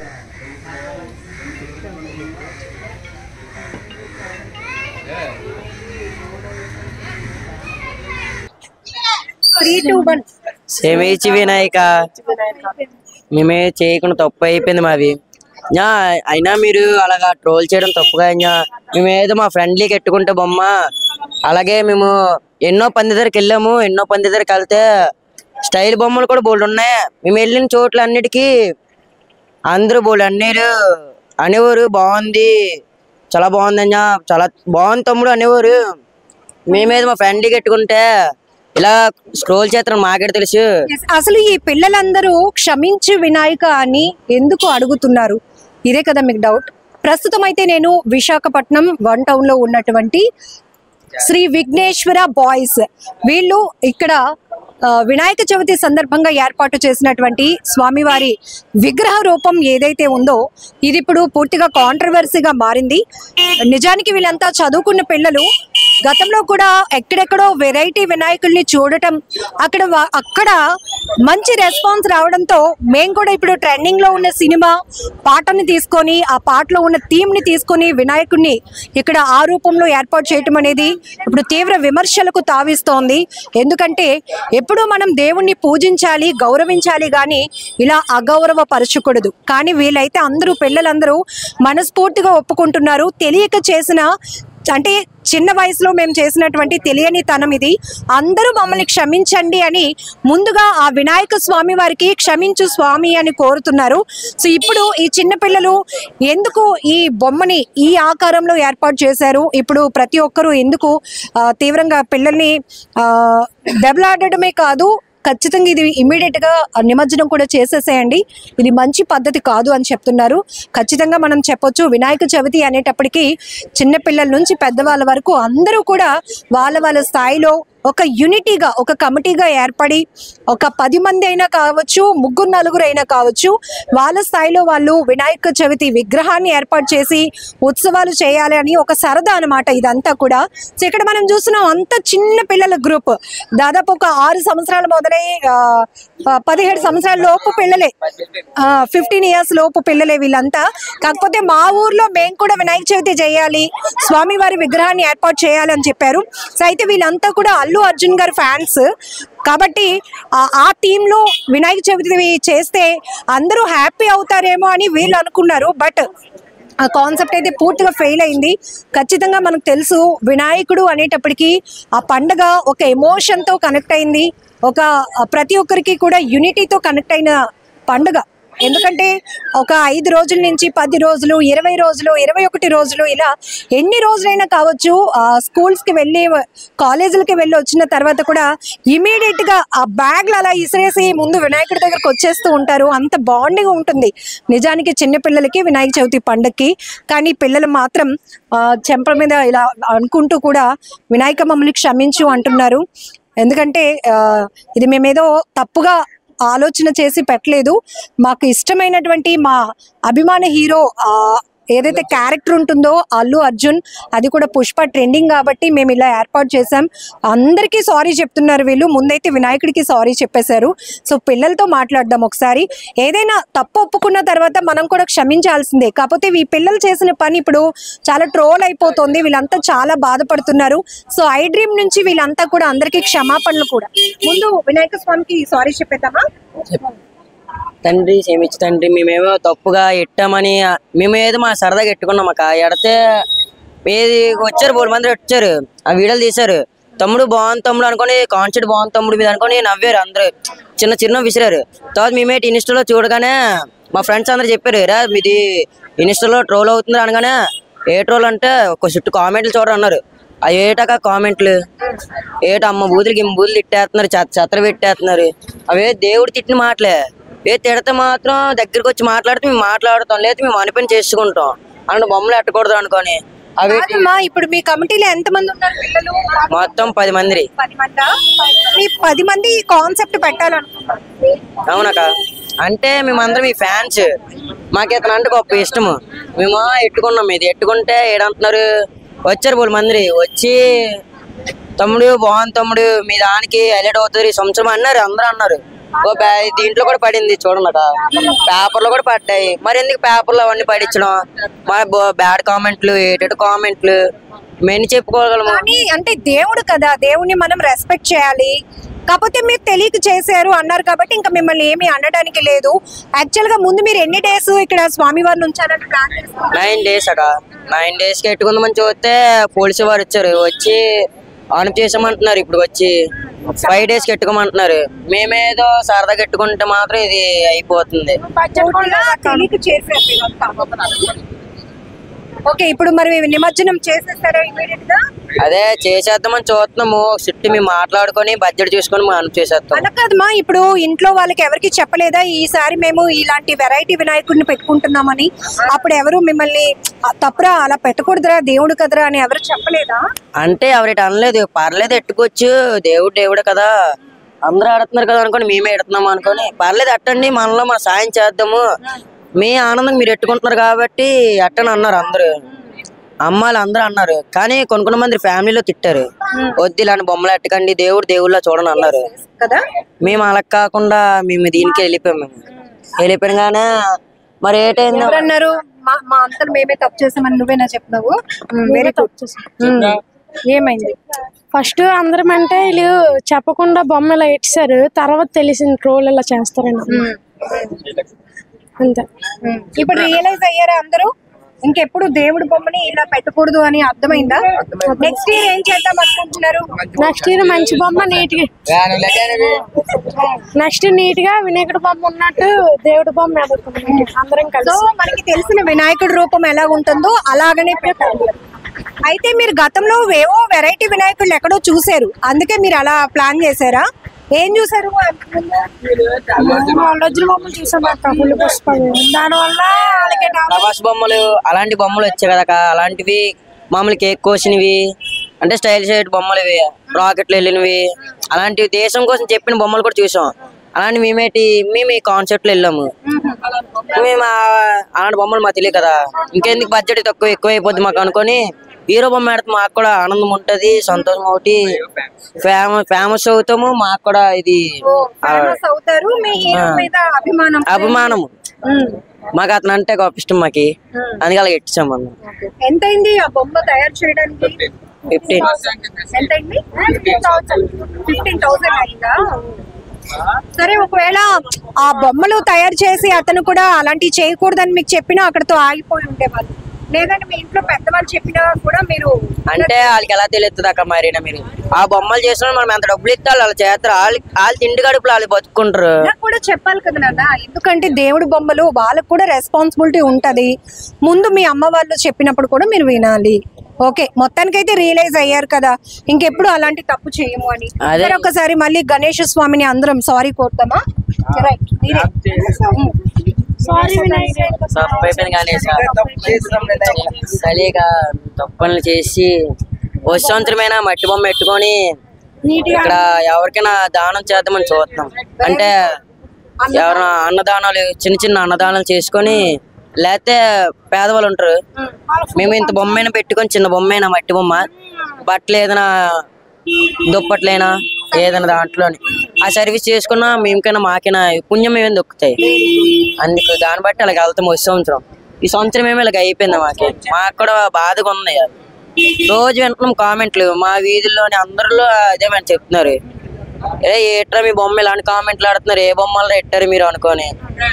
Three two one క్షమించి వినాయక మేమే చేయకుండా తప్పు అయిపోయింది మాది యా, అయినా మీరు అలాగా ట్రోల్ చేయడం తప్పుగా యా. మేమేదో మా ఫ్రెండ్లీకి ఎట్టుకుంటే బొమ్మ అలాగే మేము ఎన్నో పంది దగ్గరికి వెళ్ళాము ఎన్నో పంది దగ్గరికి వెళ్తే స్టైల్ బొమ్మలు కూడా బోల్డ్ ఉన్నాయి మేము వెళ్ళిన చోట్ల అన్నిటికీ అందరూ బోల్డ్ అన్నారు అనేవారు బాగుంది చాలా బాగుంది అయ్యా చాలా బాగుంది తమ్ముడు అనేవారు మేమేదో మా ఫ్రెండ్లీకి ఎట్టుకుంటే ఇలా స్క్రోల్ చేస్తాం మాకే తెలుసు Yes, అసలు ఈ పిల్లలందరూ క్షమించి వినాయక అని ఎందుకు అడుగుతున్నారు ఇదే కదా మీకు డౌట్ ప్రస్తుతం అయితే నేను విశాఖపట్నం వన్ టౌన్ లో ఉన్నటువంటి శ్రీ విఘ్నేశ్వర బాయ్స్ వీళ్ళు ఇక్కడ ఆ, వినాయక చవితి సందర్భంగా ఏర్పాటు చేసినటువంటి స్వామివారి విగ్రహ రూపం ఏదైతే ఉందో ఇది ఇప్పుడు పూర్తిగా కాంట్రవర్సీగా మారింది నిజానికి వీళ్ళంతా చదువుకున్న పిల్లలు గతంలో కూడా ఎక్కడెక్కడో వెరైటీ వినాయకుల్ని చూడటం అక్కడ వా- అక్కడ మంచి రెస్పాన్స్ రావడంతో మేము కూడా ఇప్పుడు ట్రెండింగ్ లో ఉన్న సినిమా పాటని తీసుకొని ఆ పాటలో ఉన్న థీమ్ ని తీసుకొని వినాయకుడిని ఇక్కడ ఆ రూపంలో ఏర్పాటు చేయటం అనేది ఇప్పుడు తీవ్ర విమర్శలకు తావిస్తోంది ఎందుకంటే ఎప్పుడూ మనం దేవుణ్ణి పూజించాలి గౌరవించాలి కానీ ఇలా అగౌరవ పరచకూడదు కానీ వీళ్ళైతే అందరూ పిల్లలందరూ మనస్ఫూర్తిగా ఒప్పుకుంటున్నారు తెలియక చేసిన అంటే చిన్న వయసులో మేము చేసినటువంటి తెలియని తనం ఇది అందరూ మమ్మల్ని క్షమించండి అని ముందుగా ఆ వినాయక స్వామి వారికి క్షమించు స్వామి అని కోరుతున్నారు సో ఇప్పుడు ఈ చిన్న పిల్లలు ఎందుకు ఈ బొమ్మని ఈ ఆకారంలో ఏర్పాటు చేశారు ఇప్పుడు ప్రతి ఒక్కరూ ఎందుకు ఆ, తీవ్రంగా పిల్లల్ని ఆ, దెబ్బలాడటమే కాదు ఖచ్చితంగా ఇది ఇమీడియట్ గా నిమజ్జనం కూడా చేసేసేయండి ఇది మంచి పద్ధతి కాదు అని చెప్తున్నారు ఖచ్చితంగా మనం చెప్పొచ్చు వినాయక చవితి అనేటప్పటికీ చిన్న పిల్లల నుంచి పెద్దవాళ్ళ వరకు అందరూ కూడా వాళ్ళ వాళ్ళ స్థాయిలో ఒక యూనిటీగా ఒక కమిటీగా ఏర్పడి ఒక పది మంది అయినా కావచ్చు ముగ్గురు నలుగురు అయినా కావచ్చు వాళ్ళ స్థాయిలో వాళ్ళు వినాయక చవితి విగ్రహాన్ని ఏర్పాటు చేసి ఉత్సవాలు చేయాలి అని ఒక సరదా అనమాట ఇదంతా కూడా సో ఇక్కడ మనం చూస్తున్నాం అంత చిన్న పిల్లల గ్రూప్ దాదాపు ఒక ఆరు సంవత్సరాలు మొదలై ఆ, ఆ, పదిహేడు సంవత్సరాల లోపు పిల్లలే ఫిఫ్టీన్ ఇయర్స్ లోపు పిల్లలే వీళ్ళంతా కాకపోతే మా ఊర్లో మేము కూడా వినాయక చవితి చేయాలి స్వామివారి విగ్రహాన్ని ఏర్పాటు చేయాలి అని చెప్పారు సో అయితే వీళ్ళంతా కూడా అల్లు అర్జున్ గారి ఫ్యాన్స్ కాబట్టి ఆ- ఆ టీంలో వినాయక చవితి చేస్తే అందరూ హ్యాపీ అవుతారేమో అని వీళ్ళు అనుకున్నారు బట్ ఆ కాన్సెప్ట్ అయితే పూర్తిగా ఫెయిల్ అయింది ఖచ్చితంగా మనకు తెలుసు వినాయకుడు అనేటప్పటికీ ఆ పండగ ఒక ఎమోషన్తో కనెక్ట్ అయింది ఒక ఆ, ప్రతి ఒక్కరికి కూడా యూనిటీతో కనెక్ట్ అయిన పండుగ ఎందుకంటే ఒక ఐదు రోజుల నుంచి పది రోజులు ఇరవై రోజులు ఇరవై ఒకటి రోజులు ఇలా ఎన్ని రోజులైనా కావచ్చు ఆ స్కూల్స్కి వెళ్ళి కాలేజీలకి వెళ్ళి వచ్చిన తర్వాత కూడా ఇమీడియట్ గా ఆ బ్యాగ్లు అలా ఇసిరేసి ముందు వినాయకుడి దగ్గరకు వచ్చేస్తూ ఉంటారు అంత బాండింగ్ ఉంటుంది నిజానికి చిన్న పిల్లలకి వినాయక చవితి పండక్కి కానీ పిల్లలు మాత్రం ఆ, చెంపల మీద ఇలా అనుకుంటూ కూడా వినాయక మమ్మల్ని క్షమించు అంటున్నారు ఎందుకంటే ఆ, ఇది మేమేదో తప్పుగా ఆలోచన చేసి పెట్టలేదు మాకు ఇష్టమైనటువంటి మా అభిమాన హీరో ఆ, ఏదైతే క్యారెక్టర్ ఉంటుందో అల్లు అర్జున్ అది కూడా పుష్ప ట్రెండింగ్ కాబట్టి మేము ఇలా ఏర్పాటు చేసాం అందరికీ సారీ చెప్తున్నారు వీళ్ళు ముందైతే వినాయకుడికి సారీ చెప్పేశారు సో పిల్లలతో మాట్లాడదాం ఒకసారి ఏదైనా తప్పు ఒప్పుకున్న తర్వాత మనం కూడా క్షమించాల్సిందే కాకపోతే ఈ పిల్లలు చేసిన పని ఇప్పుడు చాలా ట్రోల్ అయిపోతుంది వీళ్ళంతా చాలా బాధపడుతున్నారు సో ఐ డ్రీమ్ నుంచి వీళ్ళంతా కూడా అందరికీ క్షమాపణలు కూడా ముందు వినాయక స్వామికి సారీ చెప్పేద్దామా తండ్రి క్షమించు తండ్రి మేమేమో తప్పుగా ఎట్టామని మేము ఏదో మా సరదాగా ఎట్టుకున్నాం అక్క ఎడితే ఏది వచ్చారు మూడు మంది వచ్చారు ఆ వీడియోలు తీశారు తమ్ముడు బాగుంది తమ్ముడు అనుకొని కాన్సెప్ట్ బాగుంది తమ్ముడు మీద అనుకొని నవ్వారు అందరూ చిన్న చిన్న విసిరారు తర్వాత మేమేటి ఇన్స్టాలో చూడగానే మా ఫ్రెండ్స్ అందరు చెప్పారు రా మీది ఇన్స్టాలో ట్రోల్ అవుతుంది అనగానే ఏ ట్రోల్ అంటే ఒక చుట్టూ కామెంట్లు చూడరు అన్నారు అవి ఏటక కామెంట్లు ఏట అమ్మ బూతులకి ఇమ్మ బూతులు తిట్టేస్తున్నారు చెత్త చెత్తలు పెట్టేస్తున్నారు అవే దేవుడు తిట్టిన మాటలే ఏ తిడితే మాత్రం దగ్గరికి వచ్చి మాట్లాడితే మేము మాట్లాడుతాం లేదా మేము అనిపని చేసుకుంటాం అంటే బొమ్మలు ఎట్టకూడదు అనుకొని అవి కాదమ్మా ఇప్పుడు మీ కమిటీలో ఎంత మంది ఉన్నారు పిల్లలు మొత్తం పది మంది పది మంది మీ పది మంది ఈ కాన్సెప్ట్ పెట్టాలనుకుంటున్నారు అవునక్క అంటే మేమందరం మీ ఫ్యాన్స్ మాకు ఇతను అంటే గొప్ప ఇష్టము మేము ఎట్టుకున్నాం ఇది ఎట్టుకుంటే ఏడంటున్నారు వచ్చారు మూడు మంది వచ్చి తమ్ముడు బాగుంది తమ్ముడు మీ దానికి హైలైట్ అవుతుంది ఈ సంవత్సరం అన్నారు అందరూ అన్నారు ఓ బ్యా- దీంట్లో కూడా పడింది చూడండి అక్క పేపర్ లో కూడా పడ్డాయి మరి ఎందుకు పేపర్ లో అవన్నీ పడించడం మరి బ్యాడ్ కామెంట్లు ఏటేటి కామెంట్లు మెని చెప్పుకోగలము కానీ అంటే దేవుడు కదా దేవుణ్ణి మనం రెస్పెక్ట్ చేయాలి కాకపోతే మీరు తెలియక చేశారు అన్నారు కాబట్టి ఇంకా మిమ్మల్ని ఏమీ అనడానికి లేదు యాక్చువల్ గా ముందు మీరు ఎన్ని డేస్ ఇక్కడ స్వామివారిని ఉంచాలని ప్లాన్ చేసుకున్నారు నైన్ డేస్ అక్క నైన్ డేస్ కి ఎట్టుకుందామని చూస్తే పోలీసు వారు వచ్చారు వచ్చి ఆన్ చేసామంటున్నారు ఇప్పుడు వచ్చి ఫైవ్ డేస్ కి ఎట్టుకోమంటున్నారు మేమేదో సరదాగా ఎట్టుకుంటే మాత్రం ఇది అయిపోతుంది పూర్తిగా తెలియక చేశారు మీరంతా. ఓకే ఇప్పుడు మరి నిమజ్జనం చేసేస్తారా ఇమీడియట్ గా అదే చేసేద్దామని చూస్తున్నాము చుట్టూ మేము మాట్లాడుకొని బడ్జెట్ చూసుకొని మనం చేసేస్తాం అలా కాదమ్మా ఇప్పుడు ఇంట్లో వాళ్ళకి ఎవరికి చెప్పలేదా ఈసారి మేము ఇలాంటి వెరైటీ వినాయకుడిని పెట్టుకుంటున్నామని అప్పుడు ఎవరు మిమ్మల్ని "ఆ, తప్పురా అలా పెట్టకూడదురా దేవుడు కదరా అని ఎవరు చెప్పలేదా అంటే ఎవరిటి అనలేదు పర్లేదు ఎట్టుకోవచ్చు దేవుడు దేవుడే కదా అందరూ ఆడుతున్నారు కదా అనుకోని మేమే ఎడుతున్నాం అనుకొని పర్లేదు అట్టండి మనలో మన సాయం చేద్దాము మీ ఆనందం మీరు ఎట్టుకుంటున్నారు కాబట్టి అట్టని అన్నారు అందరూ అమ్మాయిలు అందరూ అన్నారు కానీ కొన్ని కొన్ని మంది ఫ్యామిలీలో తిట్టారు వద్దు ఇలాంటి బొమ్మలు ఎట్టకండి దేవుడు దేవుళ్ళ చూడని అన్నారు కదా మేము అలా కాకుండా మేము దీనికి వెళ్ళిపోయాం మేము వెళ్ళిపోయినగానే మరి ఏటైందో ఎవరన్నారు మా మా అంతలు మేమే తప్పు చేసామని నువ్వేనా చెప్పినావు వేరే ఏమైంది ఫస్ట్ అందరం అంటే వీళ్ళు చెప్పకుండా బొమ్మ ఇలా ఇచ్చారు తర్వాత తెలిసింది ట్రోల్ ఇలా చేస్తారని అంతే ఇప్పుడు రియలైజ్ అయ్యారా అందరూ ఇంకెప్పుడు దేవుడి బొమ్మని ఇలా పెట్టకూడదు అని అర్థమైందా నెక్స్ట్ ఇయర్ ఏం చేద్దాం అనుకుంటున్నారు నెక్స్ట్ ఇయర్ మంచి బొమ్మ నీట్ గా నెక్స్ట్ నీట్ గా వినాయకుడి బొమ్మ ఉన్నట్టు దేవుడి బొమ్మ ఎదుర్కొన్నాం అందరం సో కలిసి మనకి తెలిసిన వినాయకుడి రూపం ఎలా ఉంటుందో అలాగనే పెట్టాలి అయితే మీరు గతంలో ఏవో వెరైటీ వినాయకుళ్ళు ఎక్కడో చూసారు అందుకే మీరు అలా ప్లాన్ చేశారా ఏం చూసారు వజ్ర బొమ్మలు చూసాం అక్క ఫుల్ పుష్పం దానివల్ల వాళ్ళకి ప్రభాస్ బొమ్మలు అలాంటి బొమ్మలు వచ్చాయి కదా అలాంటివి మామూలు కేక్ కోసినవి అంటే స్టైల్ షేట్ బొమ్మలు ఇవి రాకెట్లు వెళ్ళినవి అలాంటివి దేశం కోసం చెప్పిన బొమ్మలు కూడా చూసాం అలాంటి మేమేటి మేము ఈ కాన్సెప్ట్ లో వెళ్ళాము మేము ఆ- అలాంటి బొమ్మలు మాకు తెలియదు కదా ఇంకెందుకు బడ్జెట్ తక్కువ ఎక్కువ అయిపోద్ది మాకు అనుకొని హీరో బొమ్మ పెడితే మాకు కూడా ఆనందం ఉంటది సంతోషం ఒకటి ఫేమస్ ఫేమస్ అవుతాము మాకు కూడా ఇది ఆ, ఫేమస్ అవుతారు మీ హీరో మీద అభిమానం అభిమానము ఉమ్. మాకు అతను అంటే ఒక ఇష్టం మాకి అందుకే అలా ఇచ్చాం మనం ఎంత అయింది ఆ బొమ్మ తయారు చేయడానికి ఫిఫ్టీన్ ఎంత అయింది ఫిఫ్టీన్ థౌసండ్ అయిందా సరే ఒకవేళ ఆ బొమ్మలు తయారు చేసి అతను కూడా అలాంటివి చేయకూడదని మీకు చెప్పినా అక్కడతో ఆగిపోయి ఉండేవాళ్ళు లేదంటే మీ ఇంట్లో పెద్దవాళ్ళు చెప్పినా కూడా మీరు అంటే వాళ్ళకి ఎలా తెలుస్తుంది అక్క మరి మీరు ఆ బొమ్మలు చేసిన మనం ఎంత డబ్బులు ఇస్తే వాళ్ళు చేస్తారు వాళ్ళు వాళ్ళు తిండి గడుపులు వాళ్ళు బతుకుంటారు నాకు కూడా చెప్పాలి కదా నాన్న ఎందుకంటే దేవుడి బొమ్మలు వాళ్ళకు కూడా రెస్పాన్సిబిలిటీ ఉంటది ముందు మీ అమ్మ వాళ్ళు చెప్పినప్పుడు కూడా మీరు వినాలి ఓకే మొత్తానికైతే రియలైజ్ అయ్యారు కదా ఇంకెప్పుడు అలాంటి తప్పు చేయము అని అదే. సరే ఒకసారి మళ్ళీ గణేష్ స్వామిని అందరం సారీ కోరుతామా రైట్ మీరే సారీ వినాయక తప్పు అయిపోయింది కానీ తెలియక తప్పులు చేసి వచ్చే సంవత్సరమైనా మట్టి బొమ్మ పెట్టుకొని ఇక్కడ ఎవరికైనా దానం చేద్దామని చూస్తున్నాం అంటే ఎవరైనా అన్నదానాలు చిన్న చిన్న అన్నదానాలు చేసుకొని లేకపోతే పేదవాళ్ళు ఉంటారు మేము ఇంత బొమ్మైనా పెట్టుకొని చిన్న బొమ్మైనా మట్టి బొమ్మ బట్టలు ఏదైనా దుప్పట్లైనా ఏదైనా దాంట్లోని ఆ సర్వీస్ చేసుకున్నా మేమకైనా మాకైనా పుణ్యం ఏమైనా దొక్కుతాయి అందుకు దాన్ని బట్టి అలాగ వెళ్తాం వచ్చే సంవత్సరం ఈ సంవత్సరం ఏమో ఇలాగ అయిపోయింది మాకి మాకు కూడా బాధగా ఉంది రోజు వింటున్నాం కామెంట్లు మా వీధుల్లోని అందరిలో అదే మేము చెప్తున్నారు ఏ ఏట్రా మీ బొమ్మ ఇలాంటి కామెంట్లు ఆడుతున్నారు ఏ బొమ్మలు పెట్టారు మీరు అనుకొని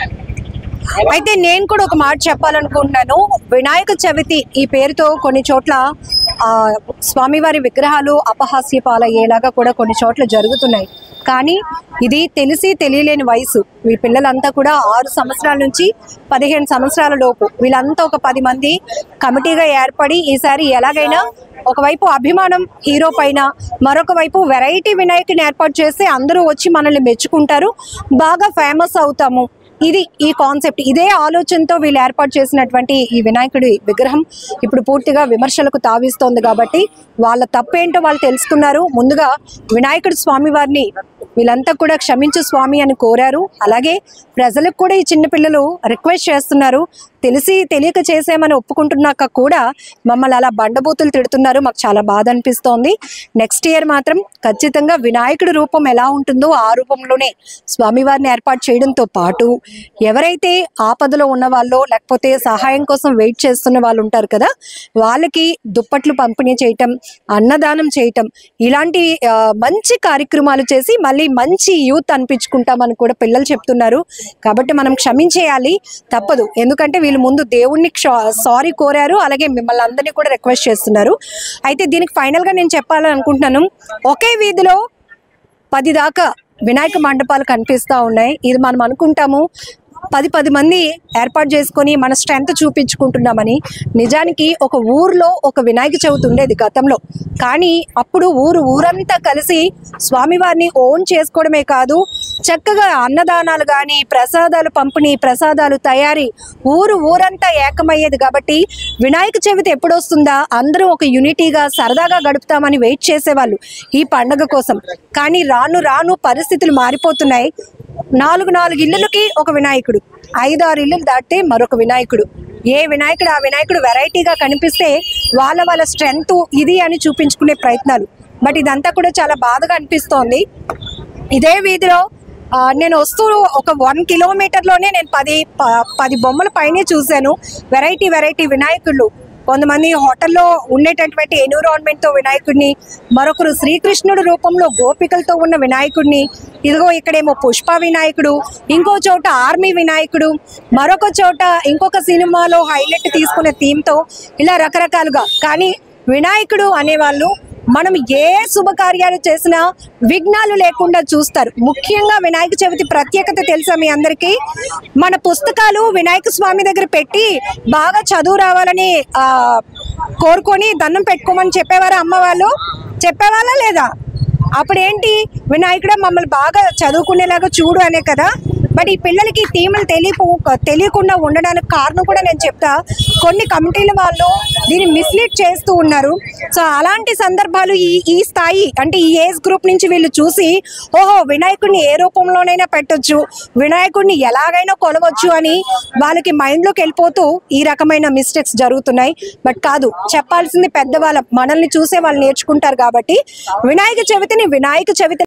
అయితే నేను కూడా ఒక మాట చెప్పాలనుకుంటున్నాను వినాయక చవితి ఈ పేరుతో కొన్ని చోట్ల ఆ, స్వామివారి విగ్రహాలు అపహాస్య పాలయ్యేలాగా కూడా కొన్ని చోట్ల జరుగుతున్నాయి కానీ ఇది తెలిసి తెలియలేని వయసు ఈ పిల్లలంతా కూడా ఆరు సంవత్సరాల నుంచి పదిహేను సంవత్సరాల లోపు వీళ్ళంతా ఒక పది మంది కమిటీగా ఏర్పడి ఈసారి ఎలాగైనా ఒకవైపు అభిమానం హీరో పైన మరొక వైపు వెరైటీ వినాయకుని ఏర్పాటు చేస్తే అందరూ వచ్చి మనల్ని మెచ్చుకుంటారు బాగా ఫేమస్ అవుతాము ఇది ఈ కాన్సెప్ట్ ఇదే ఆలోచనతో వీళ్ళు ఏర్పాటు చేసినటువంటి ఈ వినాయకుడి విగ్రహం ఇప్పుడు పూర్తిగా విమర్శలకు తావిస్తోంది కాబట్టి వాళ్ళ తప్పేంటో వాళ్ళు తెలుసుకున్నారు ముందుగా వినాయకుడి స్వామి వారిని వీళ్ళంతా కూడా క్షమించు స్వామి అని కోరారు అలాగే ప్రజలకు కూడా ఈ చిన్నపిల్లలు రిక్వెస్ట్ చేస్తున్నారు తెలిసి తెలియక చేసామని ఒప్పుకుంటున్నాక కూడా మమ్మల్ని అలా బండబూతులు తిడుతున్నారు మాకు చాలా బాధ అనిపిస్తోంది నెక్స్ట్ ఇయర్ మాత్రం ఖచ్చితంగా వినాయకుడి రూపం ఎలా ఉంటుందో ఆ రూపంలోనే స్వామివారిని ఏర్పాటు చేయడంతో పాటు ఎవరైతే ఆపదలో ఉన్న వాళ్ళు లేకపోతే సహాయం కోసం వెయిట్ చేస్తున్న వాళ్ళు ఉంటారు కదా వాళ్ళకి దుప్పట్లు పంపిణీ చేయటం అన్నదానం చేయటం ఇలాంటి ఆ, మంచి కార్యక్రమాలు చేసి మళ్ళీ మంచి యూత్ అనిపించుకుంటామని కూడా పిల్లలు చెప్తున్నారు కాబట్టి మనం క్షమించేయాలి తప్పదు ఎందుకంటే వీళ్ళు ముందు దేవుణ్ణి సారీ కోరారు అలాగే మిమ్మల్ని అందరినీ కూడా రిక్వెస్ట్ చేస్తున్నారు అయితే దీనికి ఫైనల్ గా నేను చెప్పాలని అనుకుంటున్నాను ఒకే వీధిలో పది దాకా వినాయక మండపాలు కనిపిస్తూ ఉన్నాయి ఇది మనం అనుకుంటాము పది పది మంది ఏర్పాటు చేసుకొని మన స్ట్రెంత్ చూపించుకుంటున్నామని నిజానికి ఒక ఊర్లో ఒక వినాయక చవితి ఉండేది గతంలో కానీ అప్పుడు ఊరు ఊరంతా కలిసి స్వామివారిని ఓన్ చేసుకోవడమే కాదు చక్కగా అన్నదానాలు కానీ ప్రసాదాలు పంపిణీ ప్రసాదాలు తయారీ ఊరు ఊరంతా ఏకమయ్యేది కాబట్టి వినాయక చవితి ఎప్పుడు వస్తుందా అందరూ ఒక యూనిటీగా సరదాగా గడుపుతామని వెయిట్ చేసేవాళ్ళు ఈ పండగ కోసం కానీ రాను రాను పరిస్థితులు మారిపోతున్నాయి నాలుగు నాలుగు ఇల్లులకి ఒక వినాయకుడు ఐదు ఆరు ఇల్లులు దాటితే మరొక వినాయకుడు ఏ వినాయకుడు ఆ వినాయకుడు వెరైటీగా కనిపిస్తే వాళ్ళ వాళ్ళ స్ట్రెంగ్త్ ఇది అని చూపించుకునే ప్రయత్నాలు బట్ ఇదంతా కూడా చాలా బాధగా అనిపిస్తోంది ఇదే వీధిలో ఆ, నేను వస్తూ ఒక వన్ కిలోమీటర్లోనే నేను పది ప- పది బొమ్మల పైనే చూశాను వెరైటీ వెరైటీ వినాయకుళ్ళు కొంతమంది హోటల్లో ఉండేటటువంటి ఎన్విరాన్మెంట్ తో వినాయకుడిని మరొకరు శ్రీకృష్ణుడు రూపంలో గోపికలతో ఉన్న వినాయకుడిని ఇదిగో ఇక్కడేమో పుష్ప వినాయకుడు ఇంకో చోట ఆర్మీ వినాయకుడు మరొక చోట ఇంకొక సినిమాలో హైలైట్ తీసుకునే థీమ్తో ఇలా రకరకాలుగా కానీ వినాయకుడు అనేవాళ్ళు మనం ఏ శుభకార్యాలు చేసినా విఘ్నాలు లేకుండా చూస్తారు ముఖ్యంగా వినాయక చవితి ప్రత్యేకత తెలుసా మీ అందరికీ మన పుస్తకాలు వినాయక స్వామి దగ్గర పెట్టి బాగా చదువు రావాలని ఆ, కోరుకొని దండం పెట్టుకోమని చెప్పేవారా అమ్మ వాళ్ళు చెప్పేవాళ్ళా లేదా అప్పుడేంటి వినాయకుడే మమ్మల్ని బాగా చదువుకునేలాగా చూడు అనే కదా బట్ ఈ పిల్లలకి థీములు తెలియపో తెలియకుండా ఉండడానికి కారణం కూడా నేను చెప్తా కొన్ని కమిటీల వాళ్ళు దీన్ని మిస్లీడ్ చేస్తూ ఉన్నారు సో అలాంటి సందర్భాలు ఈ ఈ స్థాయి అంటే ఈ ఏజ్ గ్రూప్ నుంచి వీళ్ళు చూసి ఓహో వినాయకుడిని ఏ రూపంలోనైనా పెట్టొచ్చు వినాయకుడిని ఎలాగైనా కొలవచ్చు అని వాళ్ళకి మైండ్లోకి వెళ్ళిపోతూ ఈ రకమైన మిస్టేక్స్ జరుగుతున్నాయి బట్ కాదు చెప్పాల్సింది పెద్దవాళ్ళ మనల్ని చూసే వాళ్ళు నేర్చుకుంటారు కాబట్టి వినాయక చవితిని వినాయక చవితి